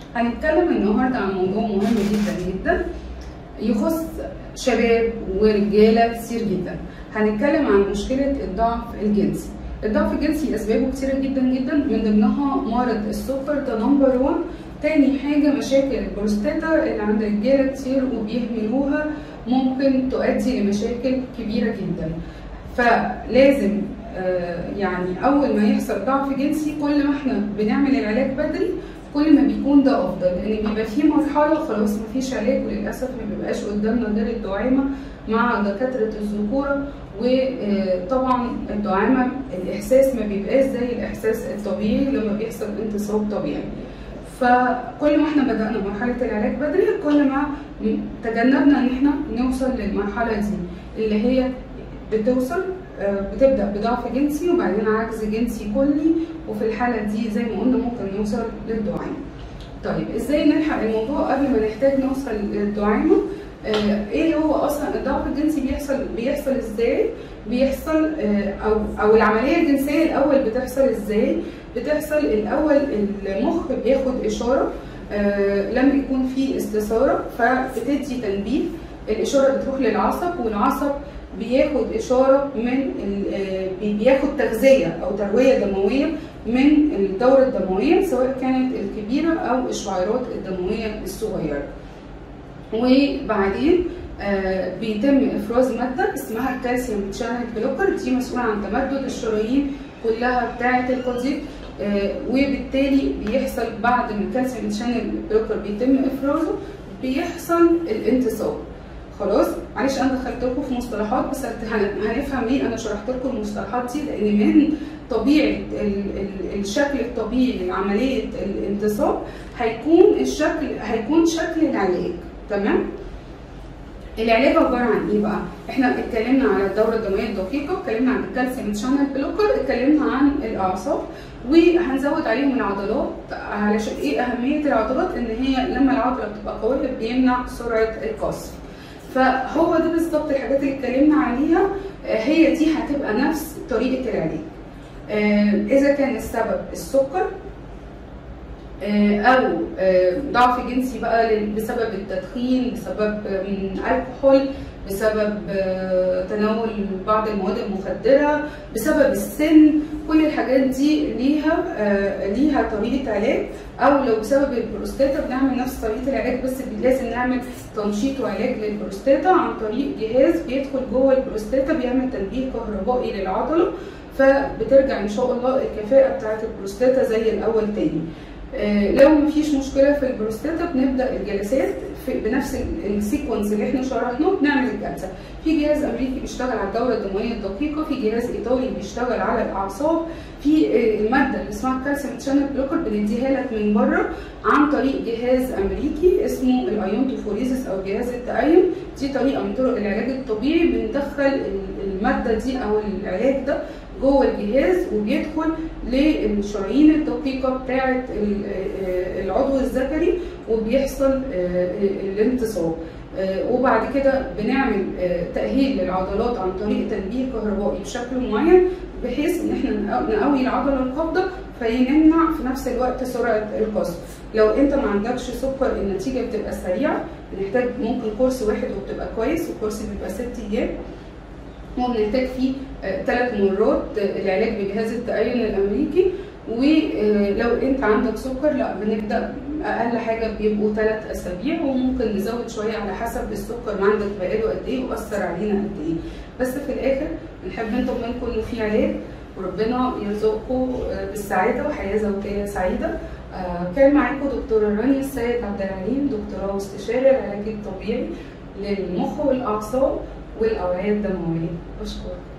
هنتكلم النهارده عن موضوع مهم جدا جدا يخص شباب ورجاله كتير جدا هنتكلم عن مشكله الضعف الجنسي الضعف الجنسي اسبابه كتيره جدا جدا من ضمنها مرض السكر ده نمبر 1 تاني حاجه مشاكل البروستاتا اللي عند رجاله كتير وبيهملوها ممكن تؤدي لمشاكل كبيره جدا فلازم آه يعني اول ما يحصل ضعف جنسي كل ما احنا بنعمل العلاج بدري كل ما بيكون ده افضل لان بيبقى في مرحله خلاص ما فيش علاج وللاسف ما بيبقاش قدامنا غير الدعامه مع دكاتره الذكوره وطبعا الدعامه الاحساس ما بيبقاش زي الاحساس الطبيعي لما بيحصل انتصاب طبيعي فكل ما احنا بدانا مرحله العلاج بدري كل ما تجنبنا ان احنا نوصل للمرحله دي اللي هي بتوصل بتبدا بضعف جنسي وبعدين عجز جنسي كلي وفي الحاله دي زي ما قلنا ممكن نوصل للدعامه. طيب ازاي نلحق الموضوع قبل ما نحتاج نوصل للدعامه؟ ايه هو اصلا الضعف الجنسي بيحصل بيحصل ازاي؟ بيحصل او او العمليه الجنسيه الاول بتحصل ازاي؟ بتحصل الاول المخ بياخد اشاره لما يكون في استثاره فبتدي تنبيه الاشاره بتروح للعصب والعصب بياخد اشاره من بياخد تغذيه او ترويه دمويه من الدوره الدمويه سواء كانت الكبيره او الشعيرات الدمويه الصغيره وبعدين آه بيتم افراز ماده اسمها الكالسيوم شانل بلوكر دي مسؤوله عن تمدد الشرايين كلها بتاعه القضيب آه وبالتالي بيحصل بعد ما الكالسيوم شانل بلوكر بيتم افرازه بيحصل الانتصاب خلاص معلش انا دخلتكم في مصطلحات بس هنفهم ليه انا شرحت لكم المصطلحات دي لان من طبيعه ال ال الشكل الطبيعي لعمليه الانتصاب هيكون الشكل هيكون شكل العلاج تمام العلاج عباره عن ايه بقى؟ احنا اتكلمنا على الدوره الدمويه الدقيقه، اتكلمنا عن الكالسيوم شانل بلوكر، اتكلمنا عن الاعصاب وهنزود عليهم العضلات علشان ايه اهميه العضلات؟ ان هي لما العضله بتبقى قويه بيمنع سرعه القصف. فهو ده بالظبط الحاجات اللي اتكلمنا عليها هي دي هتبقى نفس طريقه العلاج. اذا كان السبب السكر او ضعف جنسي بقى بسبب التدخين بسبب الكحول بسبب تناول بعض المواد المخدره بسبب السن كل الحاجات دي ليها ليها طريقه علاج او لو بسبب البروستاتا بنعمل نفس طريقه العلاج بس لازم نعمل تنشيط وعلاج للبروستاتا عن طريق جهاز بيدخل جوه البروستاتا بيعمل تنبيه كهربائي للعضله فبترجع ان شاء الله الكفاءه بتاعه البروستاتا زي الاول تاني لو مفيش مشكله في البروستاتا بنبدا الجلسات في بنفس السيكونس اللي احنا شرحناه بنعمل الجلسه في جهاز امريكي بيشتغل على الدوره الدمويه الدقيقه في جهاز ايطالي بيشتغل على الاعصاب في الماده اللي اسمها الكالسيوم شانل بلوكر بنديها لك من بره عن طريق جهاز امريكي اسمه الايونتوفوريزس او جهاز التأين دي طريقه من طرق العلاج الطبيعي بندخل الماده دي او العلاج ده جوه الجهاز وبيدخل للشرايين الدقيقه بتاعه العضو الذكري وبيحصل الانتصاب وبعد كده بنعمل تاهيل للعضلات عن طريق تنبيه كهربائي بشكل معين بحيث ان احنا نقوي العضله القابضه فيمنع في نفس الوقت سرعه القصف لو انت ما عندكش سكر النتيجه بتبقى سريعه بنحتاج ممكن كورس واحد وبتبقى كويس والكورس بيبقى ست ايام وبنحتاج فيه ثلاث مرات العلاج بجهاز التأين الأمريكي ولو أنت عندك سكر لا بنبدأ أقل حاجة بيبقوا ثلاث أسابيع وممكن نزود شوية على حسب السكر عندك بقاله قد إيه وأثر علينا قد إيه بس في الآخر بنحب نطمنكم إنه في علاج وربنا يرزقكم بالسعادة وحياة زوجية سعيدة كان معاكم دكتورة رانيا السيد عبد العليم دكتوراه واستشاري العلاج الطبيعي للمخ والأعصاب والأوعية الدموية بشكرك